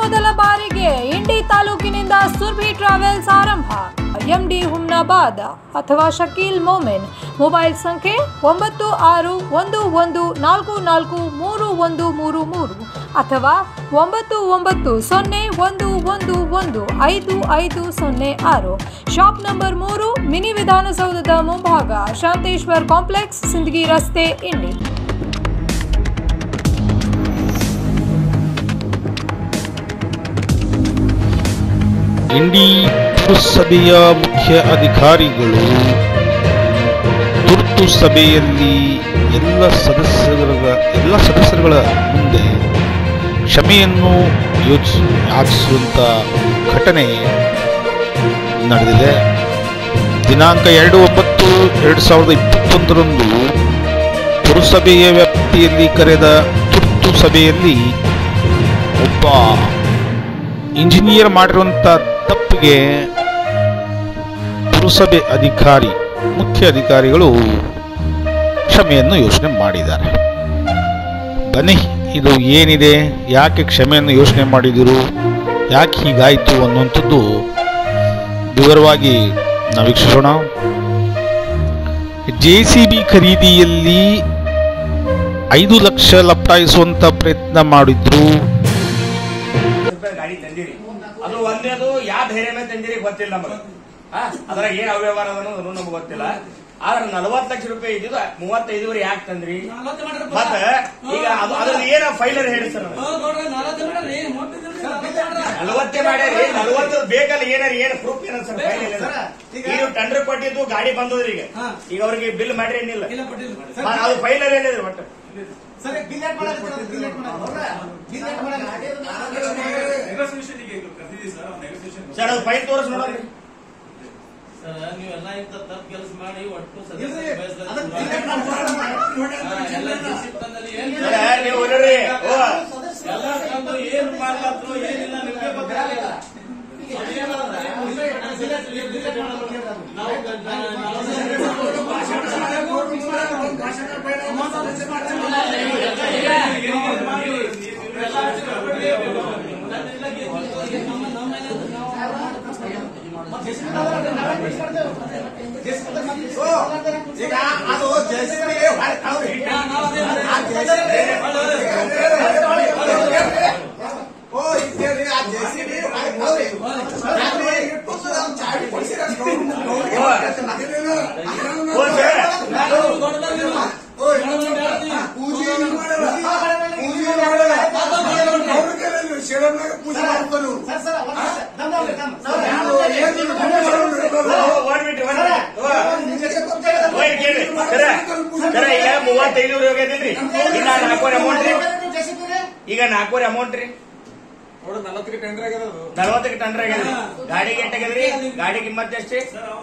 ಮೊದಲ ಬಾರಿಗೆ ಇಂಡಿ ತಾಲೂಕಿನಿಂದ ಸುರ್ಭಿ ಟ್ರಾವೆಲ್ಸ್ ಆರಂಭ ಎಂಡಿ ಹುಮ್ನಾಬಾದ್ ಅಥವಾ ಶಕೀಲ್ ಮೋಮೆನ್ ಮೊಬೈಲ್ ಸಂಖ್ಯೆ ಒಂಬತ್ತು ಆರು ಒಂದು ಒಂದು ನಾಲ್ಕು ನಾಲ್ಕು ಮೂರು ಒಂದು ಮೂರು ಮೂರು ಅಥವಾ ಒಂಬತ್ತು ಒಂಬತ್ತು ಸೊನ್ನೆ ಒಂದು ಒಂದು ಒಂದು ಐದು ಐದು ಸೊನ್ನೆ ಆರು ಶಾಪ್ ನಂಬರ್ ಮೂರು ಮಿನಿ ವಿಧಾನಸೌಧದ ಮುಂಭಾಗ ಶಾಂತೇಶ್ವರ್ ಕಾಂಪ್ಲೆಕ್ಸ್ ಸಿಂದಗಿ ರಸ್ತೆ ಇಂಡಿ ಇಂಡಿ ಪುರಸಭೆಯ ಮುಖ್ಯ ಅಧಿಕಾರಿಗಳು ತುರ್ತು ಸಭೆಯಲ್ಲಿ ಎಲ್ಲ ಸದಸ್ಯರ ಎಲ್ಲ ಸದಸ್ಯರುಗಳ ಮುಂದೆ ಕ್ಷಮೆಯನ್ನು ಯೋಚಿಸ ಯಾಚಿಸುವಂಥ ಘಟನೆ ನಡೆದಿದೆ ದಿನಾಂಕ ಎರಡು ಒಂಬತ್ತು ಎರಡು ಸಾವಿರದ ಇಪ್ಪತ್ತೊಂದರಂದು ಪುರಸಭೆಯ ವ್ಯಾಪ್ತಿಯಲ್ಲಿ ಕರೆದ ತುರ್ತು ಸಭೆಯಲ್ಲಿ ಒಬ್ಬ ಇಂಜಿನಿಯರ್ ಮಾಡಿರುವಂಥ ತಪ್ಪಿಗೆ ಪುರಸಭೆ ಅಧಿಕಾರಿ ಮುಖ್ಯ ಅಧಿಕಾರಿಗಳು ಕ್ಷಮೆಯನ್ನು ಯೋಚನೆ ಮಾಡಿದ್ದಾರೆ ಬನ್ನಿ ಇದು ಏನಿದೆ ಯಾಕೆ ಕ್ಷಮೆಯನ್ನು ಯೋಚನೆ ಮಾಡಿದಿರು ಯಾಕೆ ಹೀಗಾಯಿತು ಅನ್ನುವಂಥದ್ದು ವಿವರವಾಗಿ ನಾವು ವೀಕ್ಷಿಸೋಣ ಜೆ ಸಿ ಬಿ ಖರೀದಿಯಲ್ಲಿ ಐದು ಲಕ್ಷ ಲಪ್ಟಾಯಿಸುವಂಥ ಪ್ರಯತ್ನ ಮಾಡಿದ್ರು ರೂಪಾಯಿ ಗಾಡಿ ತಂದಿರಿ ಅದು ಒಂದೇದು ಯಾವ ಧೈರ್ಯ ಮೇಲೆ ತಂದಿರಿ ಗೊತ್ತಿಲ್ಲ ನಮಗೆ ಅದ್ರಾಗ ಏನ್ ಅವ್ಯವಹಾರ ಅನ್ನೋದು ನಮ್ಗೆ ಗೊತ್ತಿಲ್ಲ ಆದ್ರೆ ನಲವತ್ತು ಲಕ್ಷ ರೂಪಾಯಿ ಇದ್ದಿದ್ದು ಮೂವತ್ತೈದುವರೆ ಯಾಕೆ ತಂದ್ರಿ ಮತ್ತ ಈಗ ಅದು ಅದ್ರ ಏನ ಫೈಲರ್ ಹೇಳಿ ಸರ್ ನಲವತ್ತೇ ಮಾಡ್ಯಾರಿ ನಲವತ್ತು ಬೇಕಲ್ಲ ಏನಾರ ಏನ್ ಪ್ರೂಫ್ ಏನ ಸರ್ ಫೈಲ್ ಇಲ್ಲ ಈಗ ಟೆಂಡರ್ ಕೊಟ್ಟಿದ್ದು ಗಾಡಿ ಬಂದದ್ರಿ ಈಗ ಈಗ ಅವ್ರಿಗೆ ಬಿಲ್ ಮಾಡ್ರಿ ಏನಿಲ್ಲ ಮತ್ತ್ ಅದು ಫೈಲರ್ ಏನಿದ್ರಿ ಒಟ್ಟು ಸರ್ ಅದು ಫೈಲ್ ತೋರಿಸ್ ನೋಡ್ರಿ ನೀವೆಲ್ಲ ಇಂತ ತಪ್ಪು ಕೆಲಸ ಮಾಡಿ ಒಟ್ಟು ಇಲ್ರಿ, ಸದಸ್ಯ ಅದನ್ನ ಬಯಸ್ದಲ್ಲಿ delete ಮಾಡ್ಬಿಡ್ರಿ. ಎಲ್ಲ ಡಿಸಿಪ್ಲಿನಲ್ಲಿ ಏನ್ ಸರ್, ನೀವು ನೋಡ್ರಿ ಓ ಎಲ್ಲ ತಂದು ಏನ್ ಮಾಡ್ಲಾತ್ರು ಏನಿಲ್ಲ ನಿಮ್ಗೆ ಗೊತ್ತಾಗಿಲ್ಲ ಅದೇನಂದ್ರೆ, ನಾವು ಈಗ ಅದು ಜೆಸಿಬಿ ಆ ಜೆಸಿಬಿ ಓ ಇದ್ದೇರಿ ಆ ಜೆಸಿಬಿ ಚಾವಿ ಕೊಡಿಸಿರ ಓ ಸರ್ ಪೂಜೆ ಮಾಡಲ್ಲ ಪೂಜೆ ಮಾಡಲ್ಲ ಅವ್ರ ಕೈಯಲ್ಲಿ ಶರಣಾಗ ಪೂಜೆ ಮಾಡ್ತಾರೆ ಇವ್ರು. ನಾವು ಏನು ಒಂದ್ ಮಿನಿಟ್ ಒಂದ್ ಮಿನಿಟ್ ಓಯ್ ಕೇಳಿ ಸರ ಸರ ಈಗ ಮೂವತ್ತೈದು ಹೋಗ್ಯದಿಲ್ರಿ ಈಗ ನಾಲ್ಕೂವರೆ ಅಮೌಂಟ್ ರೀ ಈಗ ನಾಲ್ಕೂವರೆ ಅಮೌಂಟ್ ರೀ ನಲವತ್ತಕ್ಕೆ ಟಂಡ್ರ್ ಆಗ್ಯದ್ರಿ ಗಾಡಿಗೆ ಎಂಟ್ ಆಗ್ಯದ್ರಿ ಗಾಡಿ ಕಿಮ್ಮತ್ ಎಷ್ಟ್ರಿ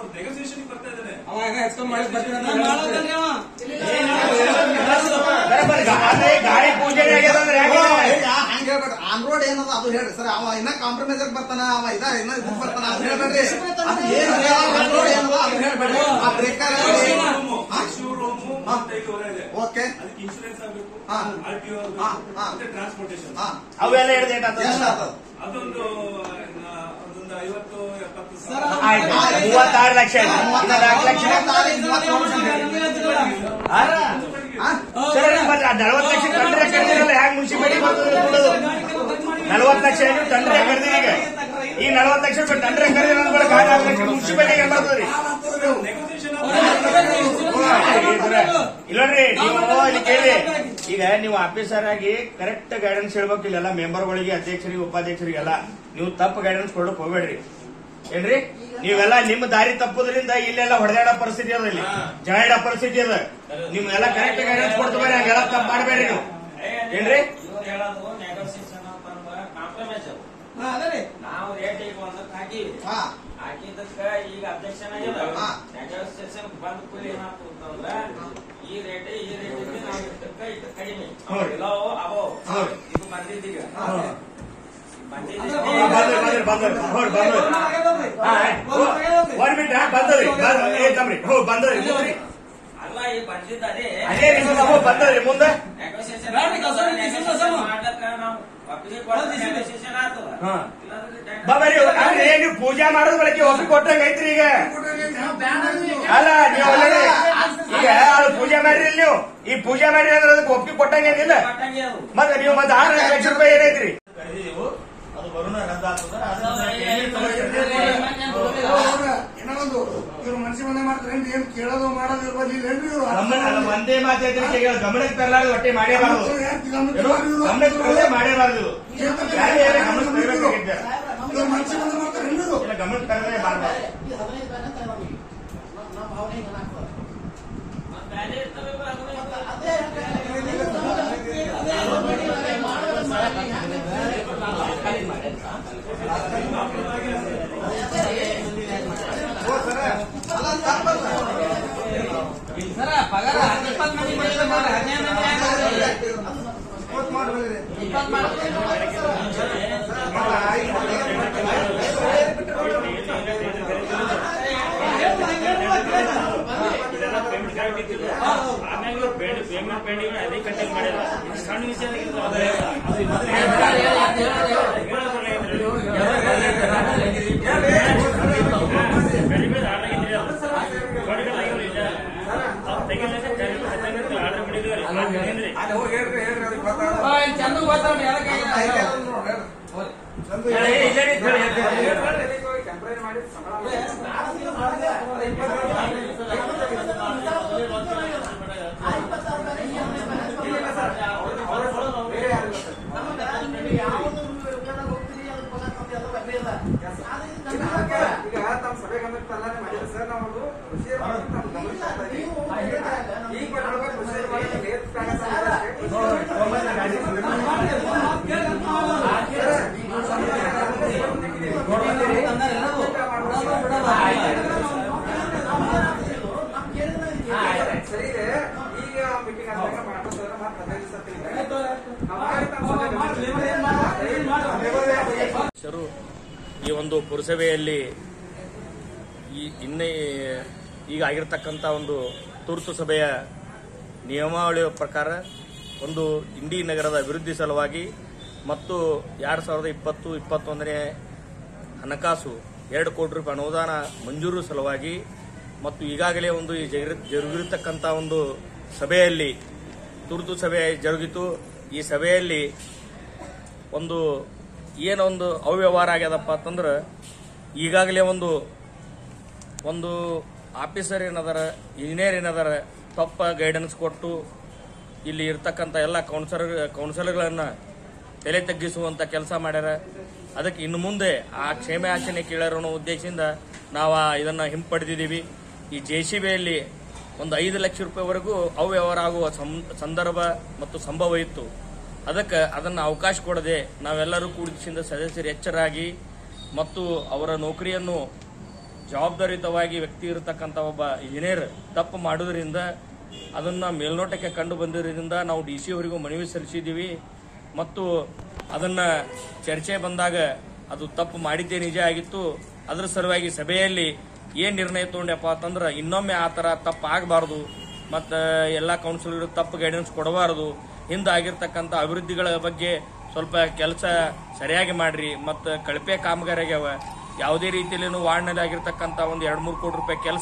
ಬರಬ್ಬರ್ ಗಾ- ಅದೇ ಗಾಡಿ ಪೂಜೆನೇ ಆಗ್ಯದ ಅಂದ್ರೆ ಹೆಂಗೆ? ಹಂಗೆ ಹೇಳ್ಬೇಡ್ರಿ ಆನ್ ರೋಡ್ ಏನದ ಅದು ಹೇಳ್ರಿ ಸರ್ ಅವ ಇನ್ನ ಕಾಂಪ್ರಮೈಸ್ ಬರ್ತಾನ ಅವ ಇದ ಇನ್ನ ಇದಕ್ ಬರ್ತಾನ ಅದು ಹೇಳ್ಬೇಡ್ರಿ ಅದು ಏನ್ ಆನ್ ರೋಡ್ ಏನದ ಅದು ಹೇಳ್ಬೇಡ್ರಿ ಆ ಬ್ರೇಕರ್ ಓಕೆ ಇನ್ಶೂರೆನ್ಸ್ ಆಗಬೇಕು ಹಾ. ಆರ್ ಟಿ ಹಾ, ಹಾ. ಮತ್ತೆ ಟ್ರಾನ್ಸ್ಪೋರ್ಟೇಷನ್ ಹಾ ಅವೆಲ್ಲ ಹಿಡ್ದು ಏಟ್ ಎಷ್ಟು ಆಗ್ತದ ಆಗ್ತದ? ಅದೊಂದು ಆ, ಅದೊಂದು ಐವತ್ತು ಎಪ್ಪತ್ತು ಆಯ್ತು ಮೂವತ್ತಾರು ಲಕ್ಷ ಆಯ್ತು. ಇನ್ನ ನಾಲ್ಕು ಲಕ್ಷ ಆ? ಹಾ? ಸರ್ ಮತ್ತೆ ಆ ನಲವತ್ತು ಲಕ್ಷ ಟಂಡ್ರೆ ಕರೆದಿರಲ್ಲ ಹ್ಯಾಂಗ್ ಮುನ್ಸಿಪಾಲಿಟಿ ಬರ್ತದೆ ನಲವತ್ತು ಲಕ್ಷ ಏನು ಟಂಡ್ರೆ ಕರೆದಿ ಈಗ ಈ ನಲವತ್ತು ಲಕ್ಷ ರೂಪಾಯಿ ಟಂಡ್ರೆ ಕರೆದಿರೋ ಬಳಿಕ ನಾಲ್ಕು ಲಕ್ಷ ಮುನ್ಸಿಪಾಲಿಟಿಗೆ ಏನ್ ಬರ್ತದ್ರಿ ಇಲ್ಲೋಡ್ರಿ ನೀವು ಇಲ್ಲಿ ಕೇಳಿ ಈಗ ನೀವು ಆಫೀಸರ್ ಆಗಿ ಕರೆಕ್ಟ್ ಗೈಡೆನ್ಸ್ ಹೇಳ್ಬೇಕು ಇಲ್ಲೆಲ್ಲ ಮೆಂಬರ್ಗಳಿಗೆ ಅಧ್ಯಕ್ಷರಿಗೆ ಉಪಾಧ್ಯಕ್ಷರಿಗೆಲ್ಲ ನೀವು ತಪ್ಪು ಗೈಡೆನ್ಸ್ ಕೊಡಕ್ ಹೋಗ್ಬೇಡ್ರಿ ಏನ್ರಿ ನೀವೆಲ್ಲ ನಿಮ್ಮ ದಾರಿ ತಪ್ಪುದ್ರಿಂದ ಇಲ್ಲೆಲ್ಲ ಹೊಡೆದಾಡೋ ಪರಿಸ್ಥಿತಿ ಅದ ಇಲ್ಲಿ ಜನ ಇಡೋ ಪರಿಸ್ಥಿತಿ ಅದ ನಿಮ್ಗೆಲ್ಲ ಕರೆಕ್ಟ್ ಗೈಡೆನ್ಸ್ ಕೊಡ್ತೀವಿ ಹಂಗೆಲ್ಲ ತಪ್ಪು ಮಾಡಬೇಡ್ರಿ ನೀವು ಏನ್ರಿ ಇವ್ರು ಹೇಳೋದು negotiation ಅಂತಂದ್ರ compromise ಅದು. ನಾವು ರೇಟ್ ಈಗ ಒಂದಕ್ಕೆ ಹಾಕಿವಿ ಹಾ ಹಾಕಿದ್ದಕ್ಕ ಈಗ ಅಬ್ಜೆಕ್ಷನ್ ಆಗ್ಯದ ಹಾ. ನೆಗೋಸಿಯೇಷನ್ ಬಂದ ಕೂಲಿ ಏನಾಗ್ತದ ಅಂತಂದ್ರ ಈ ರೇಟ್ ಈ ರೇಟ್ ನಾವು ಇಷ್ಟಕ್ಕ ಇಷ್ಟ ಕಡಿಮೆ ಹೌದು. ಎಲ್ಲೋ ಅವೋ ಹೌದು. ಇದು ಬಂದಿದ್ದೀಗ ಹೌದು. ಬಂದಿದ್ದೀಗ ಬಂದ್ರಿ ಬಂದ್ರಿ ಬಂದ್ರಿ ಹೌದು ಬಂದ್ರಿ ಹಾ ಆಯ್ತು. ಒಂದ್ ಮಿನಿಟ್ ಹಾ ಬಂದದ್ರಿ ಬಂದ್- ಏ ತಮ್ರಿ ಹೋ ಬಂದದ್ರಿ ಮುಂದ್ರಿ ಅಲ್ಲ ಈಗ ಬಂದಿದ್ದ ಅದೇ ಅದೇ ರೀ ಹೋ ಬಂದದ್ರಿ ಮುಂದೆ ನೆಗೋಸಿಯೇಷನ್ ಬೇಡ್ರಿ, ಕಸ ಬಿಡಿ, ಕಸ ಬಿಡಿ. ಮಾಡ್ಲಕ್ಕ ನಾವು ಒಪ್ಪಿಗೆ ಕೊಡ್ತೀವಿ ನೆಗೋಸಿಯೇಷನ್ ಆಗ್ತದ ಹಾ. ಬಾ ಬರ್ರಿ ಅಂದ್ರೆ ನೀವು ಪೂಜೆ ಮಾಡೋದ್ ಬಳಕೆ ಒಪ್ಪಿ ಕೊಟ್ಟಂಗ ಐತ್ರಿ ಈಗ ಅಲ್ಲ ನೀವು already ಈಗ ಅದು ಪೂಜೆ ಮಾಡ್ರಿ ಇಲ್ಲಿ ನೀವು ಈ ಪೂಜೆ ಮಾಡ್ರಿ ಅಂದ್ರೆ ಅದಕ್ಕೆ ಒಪ್ಪಿ ಕೊಟ್ಟಂಗ ಏನಿಲ್ಲ ಕಟ್ಟಂಗೆ ಅದು ಮತ್ತೆ ನೀವು ಮತ್ತೆ ಆರು ಲಕ್ಷ ರೂಪಾಯಿ ಏನೈತ್ರಿ ಅದು ಬರೋಣ ರದ್ದು ಆಗ್ತದ ಇನ್ನೊಂದು ಇವ್ರು ಮನಸ್ಸಿ ಮನೆ ಮಾಡ್ತಾರೆ ಏನ್ ಕೇಳೋದು ಮಾಡೋದು ಇರ್ಬೋದು ಇಲ್ಲೇನ್ರಿ ಇವ್ರು? ಗಮನ ಅಲ್ಲ, ಒಂದೇ ಮಾತು ಹೇಳ್ತೀನಿ ಈಗ ಗಮನಕ್ಕೆ ತರಲಾರ್ದು ಒಟ್ಟೆ ಮಾಡೇಬಾರದು ಗಮನಕ್ಕೆ ಏನು? ತರಲಾರ್ದು. ಗಮನಕ್ಕೆ ತರಲೇ ಮಾಡೇಬಾರದು ಯಾರೇ ಯಾರೇ ಗಮನಕ್ಕೆ ತರಬೇಕಾಗಿದ್ದ ಇವ್ರು ಮನಸ್ಸಿ ಮನೆ ಮಾಡ್ತಾರೆ ಏನ್ರಿ ಇವ್ರು? ಇಲ್ಲ ಗಮನಕ್ಕೆ ತರಲೇ ಬಾರಬಾರ್ದು ಬ್ಯಾರೆ ಇರ್ತವೆ ಅದನ್ನ ಅಲ್ಲ ತಪ್ಪಲ್ಲ ಸರ ಪಗಾರ ಇಪ್ಪತ್ತು ಮಂದಿ ಕೊಡ್ತಾರೆ ನೋಡ್ರಿ, ಹದಿನೈದು ಮಂದಿ ಯಾಕೆ ಕೊಡ್ರಿ? ಇಪ್ಪತ್ತು ಮಾಡಿ ಪೇಮೆಂಟ್ ಪೆಂಡಿಂಗ್ ಅದೇ ಕಂಟೆಂಟ್ ಮಾಡಿಲ್ಲ ಇದು ಸಣ್ಣ ವಿಷಯ ಅಲ್ಲಿ ಹೋಗಿ ಹೇಳ್ರಿ ಹೇಳ್ರಿ ಅವ್ರಿಗೆ ಗೊತ್ತಾಗಲ್ಲ. ಓ, ಇಲ್ಲಿ ಚಂದ ಗೊತ್ತಾವ್ರಿ ಯಾರಕ್ಕೆ ಟೆಂಪ್ರರಿ ಮಾಡಿ ಸಂಬಳ ಈಗ ತಮ್ಮ ಸಭೆ ಗಮನಕ್ಕೆ ತರಲಾರೆ ಮಾಡಿದ್ರೆ ಸರ್ ನಾವು ಒಂದು ಪ್ರೊಸೀಜರ್ ಮಾಡಿ ತಮ್ಮ ಗಮನಕ್ಕೆ ತರ್ತಾ ಇದೀವಿ. ಈಗ ಮಾಡ್ಬೇಕು ಪ್ರೊಸೀಜರ್ ಮಾಡಿ ನಿಮ್ಗೆ ಏನ್ ಕಾಗದ ಅಷ್ಟೇ. ಸರಿ ಇದೆ ಈಗ ಮೀಟಿಂಗ್ ಆದಾಗ ಮಾಡ್ತಾರೆ ಮತ್ತೆ ಹದಿನೈದು ದಿವಸ ತಿಳಿದ್ರೆ ನಾವು ಮಾಡಿ ತಮ್ಮ ಸಭೆ ಗಮನಕ್ಕೆ ಅಧ್ಯಕ್ಷರು ಈ ಒಂದು ಪುರಸಭೆಯಲ್ಲಿ ಈ ಇನ್ನೇ ಈಗ ಆಗಿರ್ತಕ್ಕಂಥ ಒಂದು ತುರ್ತು ಸಭೆಯ ನಿಯಮಾವಳಿಯ ಪ್ರಕಾರ ಒಂದು ಇಂಡಿ ನಗರದ ಅಭಿವೃದ್ಧಿ ಸಲುವಾಗಿ ಮತ್ತು ಎರಡು ಸಾವಿರದ ಇಪ್ಪತ್ತು ಇಪ್ಪತ್ತೊಂದನೇ ಹಣಕಾಸು ಎರಡು ಕೋಟಿ ರೂಪಾಯಿ ಅನುದಾನ ಮಂಜೂರು ಸಲುವಾಗಿ ಮತ್ತು ಈಗಾಗಲೇ ಒಂದು ಈ ಜರುಗಿ- ಜರುಗಿರತಕ್ಕಂಥ ಒಂದು ಸಭೆಯಲ್ಲಿ ತುರ್ತು ಸಭೆ ಜರುಗಿತು ಈ ಸಭೆಯಲ್ಲಿ ಒಂದು ಏನೊಂದು ಅವ್ಯವಹಾರ ಆಗ್ಯದಪ್ಪ ಅಂತಂದ್ರೆ ಈಗಾಗಲೇ ಒಂದು ಒಂದು ಆಫೀಸರ್ ಏನದಾರ ಇಂಜಿನಿಯರ್ ಏನದಾರ ತಪ್ಪ ಗೈಡೆನ್ಸ್ ಕೊಟ್ಟು ಇಲ್ಲಿ ಇರ್ತಕ್ಕಂಥ ಎಲ್ಲ ಕೌನ್ಸಲರ್ ಕೌನ್ಸಲರ್ಗಳನ್ನ ತಲೆ ತಗ್ಗಿಸುವಂತ ಕೆಲಸ ಮಾಡ್ಯಾರ ಅದಕ್ಕೆ ಇನ್ನು ಮುಂದೆ ಆ ಕ್ಷೇಮಾಯಾಚನೆ ಕೇಳರೋ ಅನ್ನೋ ಉದ್ದೇಶದಿಂದ ನಾವು ಆ ಇದನ್ನ ಹಿಂಪಡೆದಿದ್ದೀವಿ ಈ ಜೆ ಸಿ ಬಿಯಲ್ಲಿ ಒಂದು ಐದು ಲಕ್ಷ ರೂಪಾಯಿವರೆಗೂ ಅವ್ಯವಹಾರ ಆಗುವ ಸಂ- ಸಂದರ್ಭ ಮತ್ತು ಸಂಭವ ಇತ್ತು ಅದಕ್ಕೆ ಅದನ್ನು ಅವಕಾಶ ಕೊಡದೆ ನಾವೆಲ್ಲರೂ ಕೂಡಿಸಿದ ಸದಸ್ಯರು ಎಚ್ಚರಾಗಿ ಮತ್ತು ಅವರ ನೌಕರಿಯನ್ನು ಜವಾಬ್ದಾರಿಯುತವಾಗಿ ವ್ಯಕ್ತಿ ಇರತಕ್ಕಂಥ ಒಬ್ಬ ಇಂಜಿನಿಯರ್ ತಪ್ಪು ಮಾಡುವುದರಿಂದ ಅದನ್ನ ಮೇಲ್ನೋಟಕ್ಕೆ ಕಂಡು ಬಂದಿರೋದ್ರಿಂದ ನಾವು ಡಿ ಸಿ ಅವರಿಗೂ ಮನವಿ ಸಲ್ಲಿಸಿದ್ದೀವಿ ಮತ್ತು ಅದನ್ನ ಚರ್ಚೆ ಬಂದಾಗ ಅದು ತಪ್ಪು ಮಾಡಿದ್ದೇ ನಿಜ ಆಗಿತ್ತು ಅದರ ಸಲುವಾಗಿ ಸಭೆಯಲ್ಲಿ ಏನ್ ನಿರ್ಣಯ ತಗೊಂಡ್ಯಪ್ಪ ಅಂತಂದ್ರೆ ಇನ್ನೊಮ್ಮೆ ಆ ತರ ತಪ್ಪು ಆಗಬಾರ್ದು ಮತ್ತು ಎಲ್ಲ ಕೌನ್ಸಿಲರ್ ತಪ್ಪು ಗೈಡೆನ್ಸ್ ಕೊಡಬಾರದು ಹಿಂದೆ ಆಗಿರ್ತಕ್ಕಂಥ ಅಭಿವೃದ್ಧಿಗಳ ಬಗ್ಗೆ ಸ್ವಲ್ಪ ಕೆಲಸ ಸರಿಯಾಗಿ ಮಾಡ್ರಿ ಮತ್ತು ಕಳಪೆ ಕಾಮಗಾರಿ ಆಗ್ಯಾವ ಯಾವುದೇ ರೀತಿಯಲ್ಲೂ ವಾರ್ಡ್ನಲ್ಲಿ ಆಗಿರ್ತಕ್ಕಂಥ ಒಂದು ಎರಡು ಮೂರು ಕೋಟಿ ರೂಪಾಯಿ ಕೆಲಸ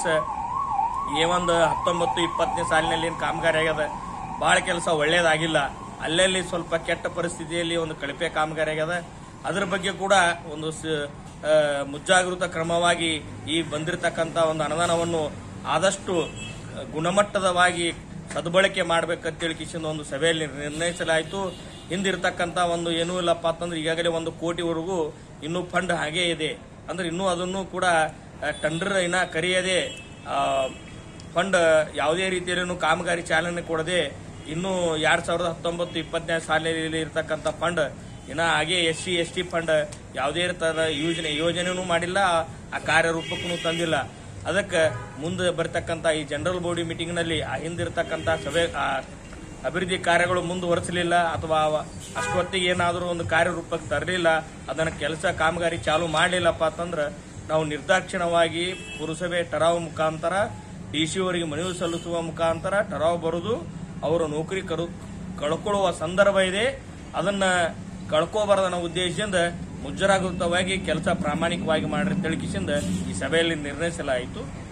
ಈ ಒಂದು ಹತ್ತೊಂಬತ್ತು ಇಪ್ಪತ್ತನೇ ಸಾಲಿನಲ್ಲಿ ಏನು ಕಾಮಗಾರಿ ಆಗ್ಯದ ಭಾಳ ಕೆಲಸ ಒಳ್ಳೇದಾಗಿಲ್ಲ ಅಲ್ಲಲ್ಲಿ ಸ್ವಲ್ಪ ಕೆಟ್ಟ ಪರಿಸ್ಥಿತಿಯಲ್ಲಿ ಒಂದು ಕಳಪೆ ಕಾಮಗಾರಿ ಆಗ್ಯದ ಅದ್ರ ಬಗ್ಗೆ ಕೂಡ ಒಂದು ಸ- ಆ, ಮುಜಾಗೃತ ಕ್ರಮವಾಗಿ ಈ ಬಂದಿರತಕ್ಕಂಥ ಒಂದು ಅನುದಾನವನ್ನು ಆದಷ್ಟು ಗುಣಮಟ್ಟದವಾಗಿ ಸದ್ಬಳಕೆ ಮಾಡ್ಬೇಕಂತೇಳಿ ಕಿಶಿಂದ ಒಂದು ಸಭೆಯಲ್ಲಿ ನಿರ್ಣಯಿಸಲಾಯಿತು ಹಿಂದಿರ್ತಕ್ಕಂಥ ಒಂದು ಏನೂ ಇಲ್ಲಪ್ಪ ಅಂತಂದ್ರೆ ಈಗಾಗಲೇ ಒಂದು ಕೋಟಿವರೆಗೂ ಇನ್ನೂ ಫಂಡ್ ಹಾಗೇ ಇದೆ ಅಂದ್ರೆ ಇನ್ನೂ ಅದನ್ನು ಕೂಡ ಟಂಡರ್ ಇನ್ನ ಕರೆಯದೆ ಆ, ಫಂಡ್ ಯಾವುದೇ ರೀತಿಯಲ್ಲೂ ಕಾಮಗಾರಿ ಚಾಲನೆ ಕೊಡದೆ ಇನ್ನು ಎರಡ್ ಸಾವಿರದ ಹತ್ತೊಂಬತ್ತು ಇಪ್ಪತ್ತನೇ ಸಾಲಿನಲ್ಲಿ ಇರತಕ್ಕಂಥ ಫಂಡ್ ಇನ್ನ ಹಾಗೆ S C S T fund ಯಾವುದೇ ತರ ಯೋಜನೆ ಯೋಜನೆನೂ ಮಾಡಿಲ್ಲ ಆ ಕಾರ್ಯರೂಪಕ್ಕೂ ತಂದಿಲ್ಲ ಅದಕ್ಕೆ ಮುಂದೆ ಬರ್ತಕ್ಕಂಥ ಈ ಜನರಲ್ ಬಾಡಿ ಮೀಟಿಂಗ್ ನಲ್ಲಿ ಆ ಹಿಂದಿರ್ತಕ್ಕಂಥ ಸಭೆ ಆ ಅಭಿವೃದ್ಧಿ ಕಾರ್ಯಗಳು ಮುಂದುವರಿಸಲಿಲ್ಲ ಅಥವಾ ಅವ- ಅಷ್ಟೊತ್ತಿಗೆ ಏನಾದರೂ ಒಂದು ಕಾರ್ಯರೂಪಕ್ಕೆ ತರಲಿಲ್ಲ ಅದನ್ನ ಕೆಲಸ ಕಾಮಗಾರಿ ಚಾಲು ಮಾಡಲಿಲ್ಲಪ್ಪ ಅಂತಂದ್ರೆ ನಾವು ನಿರ್ದಾಕ್ಷಿಣ್ಯವಾಗಿ ಪುರಸಭೆ ಟರಾವ್ ಮುಖಾಂತರ ಡಿ ಸಿ ಅವರಿಗೆ ಮನವಿ ಸಲ್ಲಿಸುವ ಮುಖಾಂತರ ಟರಾವ್ ಬರುದು ಅವರ ನೌಕರಿ ಕರು ಕಳ್ಕೊಳ್ಳುವ ಸಂದರ್ಭ ಇದೆ ಅದನ್ನ ಕಳ್ಕೋಬಾರದನ್ನ ಉದ್ದೇಶದಿಂದ ಮುಜ್ಜರಾಗೃತವಾಗಿ ಕೆಲಸ ಪ್ರಾಮಾಣಿಕವಾಗಿ ಮಾಡ್ರಿ ತಿಳಿಕಿಸಿಂದ ಈ ಸಭೆಯಲ್ಲಿ ನಿರ್ಣಯಿಸಲಾಯಿತು